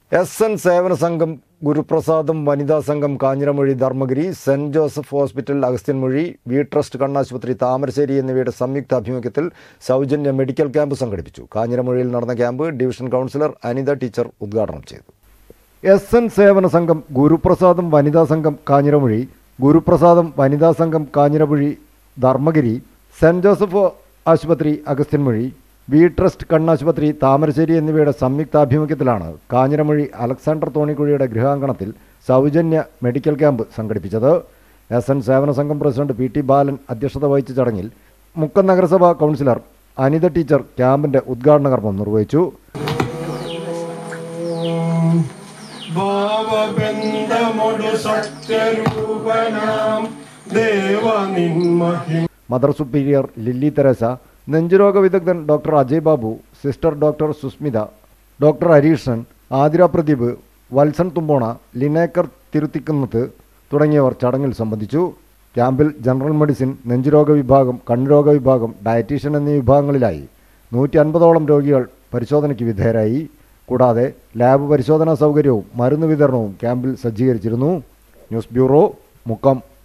S N സേവന സംഘം ഗുരുപ്രസാദം വനിതാ സംഘം Kanjiramozhi Dharmagiri saint Joseph hospital Agasthyanmozhi V trust കണ്ണാശുപത്രി താമരശ്ശേരി എന്നിവയുടെ സംയുക്ത ആഭിമുഖ്യത്തിൽ സൗജന്യ മെഡിക്കൽ ക്യാമ്പ് സംഘടിപ്പിച്ചു കാഞ്ഞിരമൊഴിയിൽ നടന്ന camp division councillor Anitha teacher ഉദ്ഘാടനം ചെയ്തു എസ് എൻ സേവന സംഘം ഗുരുപ്രസാദം വനിതാ സംഘം കാഞ്ഞിരമൊഴി ഗുരുപ്രസാദം വനിതാ സംഘം കാഞ്ഞിരമൊഴി ധർമ്മഗിരി സെന്റ് ജോസഫ് ആശുപത്രി അഗസ്ത്യൻമൊഴി വി ട്രസ്റ്റ് കണ്ണാശുപത്രി താമരശ്ശേരി എന്നിവയുടെ സംയുക്താഭിമുഖ്യത്തിലാണ് കാഞ്ഞിരമൊഴി അലക്സാണ്ടർ തോണിക്കുഴിയുടെ ഗൃഹാങ്കണത്തിൽ സൗജന്യ മെഡിക്കൽ ക്യാമ്പ് സംഘടിപ്പിച്ചത് എസ് എൻ സേവന സംഘം പ്രസിഡന്റ് പി ടി ബാലൻ അധ്യക്ഷത വഹിച്ച ചടങ്ങിൽ മുക്കം നഗരസഭാ കൗൺസിലർ അനിത ടീച്ചർ ക്യാമ്പിന്റെ ഉദ്ഘാടന കർമ്മം നിർവഹിച്ചു ഭാവബന്ധമൊടു സത്യരൂപനാം ദേവ നിന്മഹിം മദർ സുപ്പീരിയർ ലില്ലി തെരേസ നെഞ്ചുരോഗ വിദഗ്ധൻ doctor Ajay Babu sister doctor Susmitha doctor Hareeshan Athira Pradeep Valsan തുമ്പോണ ലിനേക്കർ തിരുത്തിക്കുന്നത്ത് തുടങ്ങിയവർ ചടങ്ങിൽ സംബന്ധിച്ചു ക്യാമ്പിൽ ജനറൽ മെഡിസിൻ നെഞ്ചുരോഗ വിഭാഗം കണ്ണുരോഗ വിഭാഗം ഡയറ്റീഷ്യൻ എന്നീ വിഭാഗങ്ങളിലായി നൂറ്റി അൻപതോളം രോഗികൾ പരിശോധനയ്ക്ക് വിധേയരായി കൂടാതെ ലാബ് പരിശോധനാ സൗകര്യവും മരുന്ന് വിതരണവും ക്യാമ്പിൽ സജ്ജീകരിച്ചിരുന്നു ന്യൂസ് ബ്യൂറോ മുക്കം